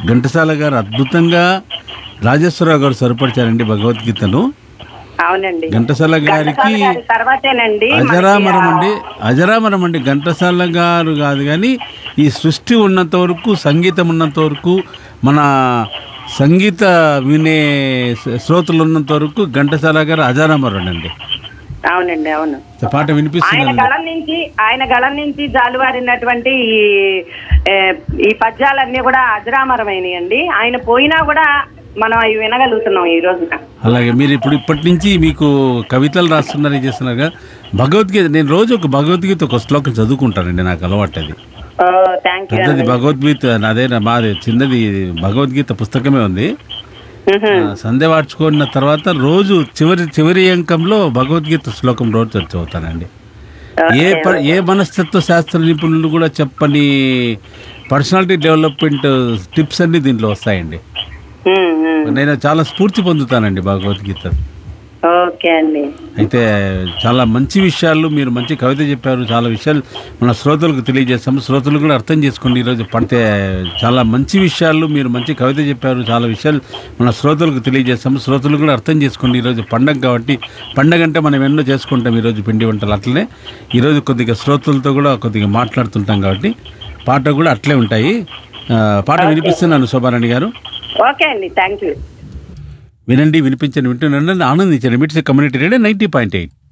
ఘంటసాల గారు అద్భుతంగా రాజేశ్వరరావు గారు సరిపరిచారండి భగవద్గీతను అవునండి ఘంటసాల గారికి ఘంటసాల గారి తర్వాతేనండి మనకి అజరామరం ఆ- అండి అజరామరం అండి ఘంటసాల గారు కాదు కానీ ఈ సృష్టి ఉన్నంత వరకు సంగీతం ఉన్నంత వరకు మన సంగీత వినే శ్రోతలు ఉన్నంత వరకు ఘంటసాల గారు అజరామరం అండి అవునండి అవును పాట ఆయన వినిపిస్తున్నాను గళం నుంచి ఆయన గళం నుంచి జాలువారినటువంటి ఈ ఏ, ఈ పద్యాలన్నీ కూడా అజరామరమైనవి అండి ఆయన పోయినా కూడా మనం అవి వినగలుగుతున్నాం ఈ రోజున అలాగే మీరు ఇప్పుడు ఇప్పటి నుంచి మీకు కవితలు రాస్తున్నారు చేస్తున్నారు కదా భగవద్గీత నేను రోజు ఒక భగవద్గీత ఒక శ్లోకం చదువుకుంటానండి నాకు అలవాటు అది థ్యాంక్ యూ పెద్దది భగవద్గీత నాదే మాది చిన్నది భగవద్గీత పుస్తకమే ఉంది ఆ, సంధ్య వాడ్చుకున్న తర్వాత రోజు చివరి చివరి అంకంలో భగవద్గీత శ్లోకం రోజు చదువుతానండి ఏ ప- ఏ మనస్తత్వ శాస్త్ర నిపుణులు కూడా చెప్పని పర్సనాలిటీ డెవలప్మెంట్ టిప్స్ అన్ని దీంట్లో వస్తాయండి నేను చాలా స్ఫూర్తి పొందుతానండి భగవద్గీత ఓకే అండి అయితే చాలా మంచి విషయాలు మీరు మంచి కవిత చెప్పారు చాలా విషయాలు మన శ్రోతలకు తెలియజేస్తాము శ్రోతలు కూడా అర్థం చేసుకోండి ఈరోజు పడితే చాలా మంచి విషయాలు మీరు మంచి కవిత చెప్పారు చాలా విషయాలు మన శ్రోతలకు తెలియజేస్తాము శ్రోతలు కూడా అర్థం చేసుకోండి ఈరోజు పండగ కాబట్టి పండగ అంటే మనం ఎన్నో చేసుకుంటాం ఈరోజు పిండి వంటలు అట్లనే ఈరోజు కొద్దిగా శ్రోతలతో కూడా కొద్దిగా మాట్లాడుతుంటాం కాబట్టి పాట కూడా అట్లే ఉంటాయి ఆ, పాట వినిపిస్తున్నాను శోభారాణి గారు ఓకే అండి థ్యాంక్ యూ వినండి వినిపించండి వింటున్నాను ఆనందించండి MITS community radio ninety point eight